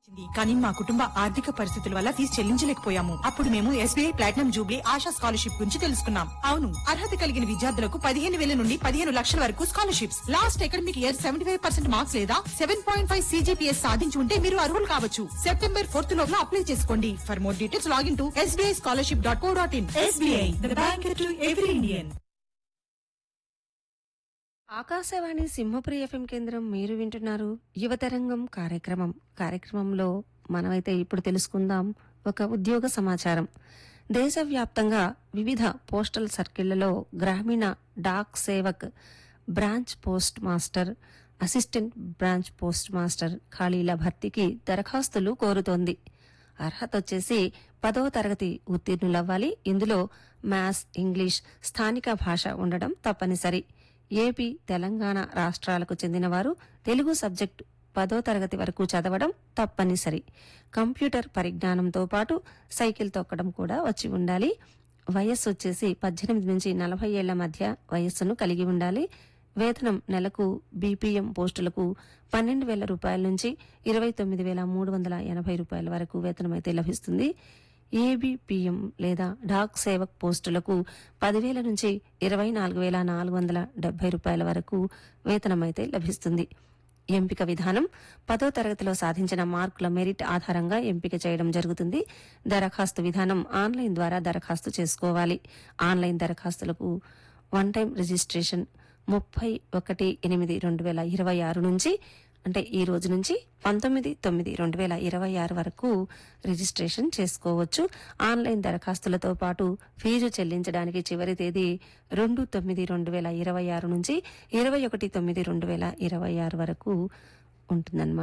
ఉంది. కానీ మా కుటుంబ ఆర్థిక పరిస్థితుల వల్ల ఫీజు చెల్లించలేకపోయాము అప్పుడు మేము SBI platinum jubilee Asha scholarship గురించి తెలుసుకున్నాం అవును అర్హత కలిగిన విద్యార్థులకు పదిహేను వేల నుండి పదిహేను లక్షల వరకు scholarships last academic year seventy five percent marks లేదా సెవెన్ పాయింట్ ఫైవ్ సీజీపీఎస్ సాధించి ఉంటే మీరు అర్హులు కావచ్చు సెప్టెంబర్ ఫోర్త్ లోపల అప్లై చేసుకోండి for more details login to SBI scholarship dot co dot in SBI the bank to every Indian Akashvani Simhapuri FM కేంద్రం మీరు వింటున్నారు యువతరంగం కార్యక్రమం కార్యక్రమంలో మనమైతే ఇప్పుడు తెలుసుకుందాం ఒక ఉద్యోగ సమాచారం దేశవ్యాప్తంగా వివిధ పోస్టల్ సర్కిళ్లలో గ్రామీణ Dak Sevak branch post master assistant branch post master ఖాళీల భర్తీకి దరఖాస్తులు కోరుతోంది అర్హత వచ్చేసి పదవ తరగతి ఉత్తీర్ణులవ్వాలి ఇందులో మ్యాథ్స్ ఇంగ్లీష్ స్థానిక భాష ఉండడం తప్పనిసరి ఏపీ తెలంగాణ రాష్ట్రాలకు చెందినవారు తెలుగు సబ్జెక్టు పదో తరగతి వరకు చదవడం తప్పనిసరి కంప్యూటర్ పరిజ్ఞానంతో పాటు సైకిల్ తొక్కడం కూడా వచ్చి ఉండాలి వయస్సు వచ్చేసి పద్దెనిమిది నుంచి నలభై ఏళ్ల మధ్య వయస్సును కలిగి ఉండాలి వేతనం నెలకు బీపీఎం పోస్టులకు పన్నెండు వేల రూపాయల నుంచి ఇరవై తొమ్మిది వేల మూడు వందల ఎనభై రూపాయల వరకు వేతనం అయితే లభిస్తుంది ఏబిపిఎం లేదా డాక్ సేవక్ పోస్టులకు పదివేల నుంచి ఇరవై నాలుగు వేల నాలుగు వందల డెబ్బై రూపాయల వరకు వేతనం అయితే లభిస్తుంది ఎంపిక విధానం పదో తరగతిలో సాధించిన మార్కుల మెరిట్ ఆధారంగా ఎంపిక చేయడం జరుగుతుంది దరఖాస్తు విధానం ఆన్లైన్ ద్వారా దరఖాస్తు చేసుకోవాలి ఆన్లైన్ దరఖాస్తులకు వన్ టైం రిజిస్ట్రేషన్ ముప్పై ఒకటి ఎనిమిది రెండు వేల ఇరవై ఆరు నుంచి అంటే ఈ రోజు నుంచి పంతొమ్మిది తొమ్మిది రెండు వేల ఇరవై ఆరు వరకు రిజిస్ట్రేషన్ చేసుకోవచ్చు ఆన్లైన్ దరఖాస్తులతో పాటు ఫీజు చెల్లించడానికి చివరి తేదీ రెండు తొమ్మిది రెండు వేల ఇరవై ఆరు నుంచి ఇరవై ఒకటి తొమ్మిది రెండు వేల ఇరవై ఆరు వరకు ఉంటుందన్నమాట